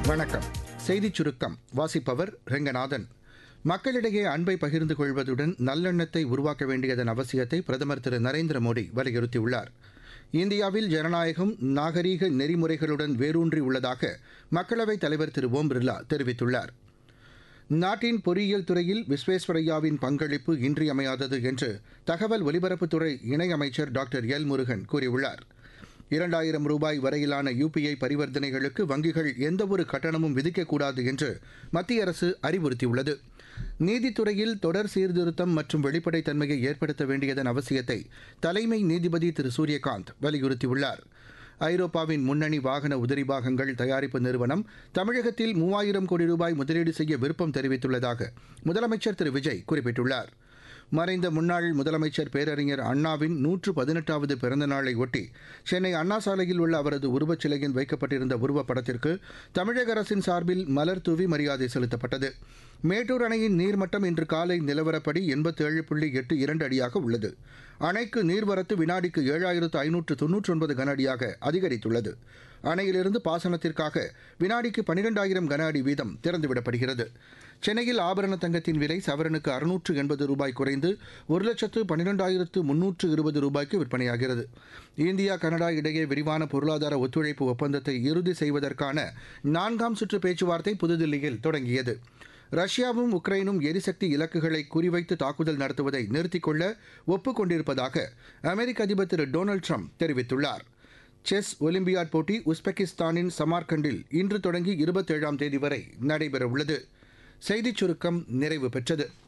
வணக்கம் செய்திச் சுருக்கம் வாசிப்பவர் ரெங்கநாதன் மக்களிடையே அன்பை பகிர்ந்து கொள்வதுடன் நல்லெண்ணத்தை உருவாக்க வேண்டியதன் அவசியத்தை பிரதமர் திரு நரேந்திர மோடி வலியுறுத்தியுள்ளார் இந்தியாவில் ஜனநாயகம் நாகரீக நெறிமுறைகளுடன் வேரூன்றி உள்ளதாக மக்களவைத் தலைவர் திரு ஓம் பிர்லா தெரிவித்துள்ளார் நாட்டின் பொறியியல் துறையில் விஸ்வேஸ்வரய்யாவின் பங்களிப்பு இன்றியமையாதது என்று தகவல் ஒலிபரப்புத்துறை இணையமைச்சர் டாக்டர் எல் முருகன் கூறியுள்ளார் இரண்டாயிரம் ரூபாய் வரையிலான யுபிஐ பரிவர்த்தனைகளுக்கு வங்கிகள் எந்தவொரு கட்டணமும் விதிக்கக்கூடாது என்று மத்திய அரசு அறிவுறுத்தியுள்ளது நீதித்துறையில் தொடர் சீர்திருத்தம் மற்றும் வெளிப்படைத்தன்மையை ஏற்படுத்த வேண்டியதன் அவசியத்தை தலைமை நீதிபதி திரு சூரியகாந்த் வலியுறுத்தியுள்ளார் ஐரோப்பாவின் முன்னணி வாகன உதிரிபாகங்கள் தயாரிப்பு நிறுவனம் தமிழகத்தில் மூவாயிரம் கோடி ரூபாய் முதலீடு செய்ய விருப்பம் தெரிவித்துள்ளதாக முதலமைச்சர் திரு விஜய் குறிப்பிட்டுள்ளார் மறைந்த முன்னாள் முதலமைச்சர் பேரறிஞர் அண்ணாவின் நூற்று பதினெட்டாவது பிறந்த நாளை ஒட்டி சென்னை அண்ணா சாலையில் உள்ள அவரது உருவச் சிலையில் வைக்கப்பட்டிருந்த உருவப்படத்திற்கு தமிழக அரசின் சார்பில் மலர் தூவி மரியாதை செலுத்தப்பட்டது மேட்டூர் அணையின் நீர்மட்டம் இன்று காலை நிலவரப்படி எண்பத்தேழு புள்ளி எட்டு இரண்டு அடியாக உள்ளது அணைக்கு நீர்வரத்து வினாடிக்கு ஏழாயிரத்து ஐநூற்று தொன்னூற்றி ஒன்பது கன அடியாக அதிகரித்துள்ளது அணையிலிருந்து பாசனத்திற்காக வினாடிக்கு பனிரெண்டாயிரம் கன அடி வீதம் திறந்துவிடப்படுகிறது சென்னையில் ஆபரண தங்கத்தின் விலை சவரனுக்கு அறுநூற்று எண்பது ரூபாய் குறைந்து ஒரு லட்சத்து பன்னிரெண்டாயிரத்து முன்னூற்று இருபது ரூபாய்க்கு விற்பனையாகிறது இந்தியா கனடா இடையே விரிவான பொருளாதார ஒத்துழைப்பு ஒப்பந்தத்தை இறுதி செய்வதற்கான நான்காம் சுற்று பேச்சுவார்த்தை புதுதில்லியில் தொடங்கியது ரஷ்யாவும் உக்ரைனும் எரிசக்தி இலக்குகளை குறிவைத்து தாக்குதல் நடத்துவதை நிறுத்திக் கொள்ள ஒப்புக் கொண்டிருப்பதாக அமெரிக்க அதிபர் திரு டொனால்டு ட்ரம்ப் தெரிவித்துள்ளார் செஸ் ஒலிம்பியாட் போட்டி உஸ்பெகிஸ்தானின் சமார்கண்டில் இன்று தொடங்கி இருபத்தேழாம் தேதி வரை நடைபெறவுள்ளது செய்திச் சுருக்கம் நிறைவு பெற்றது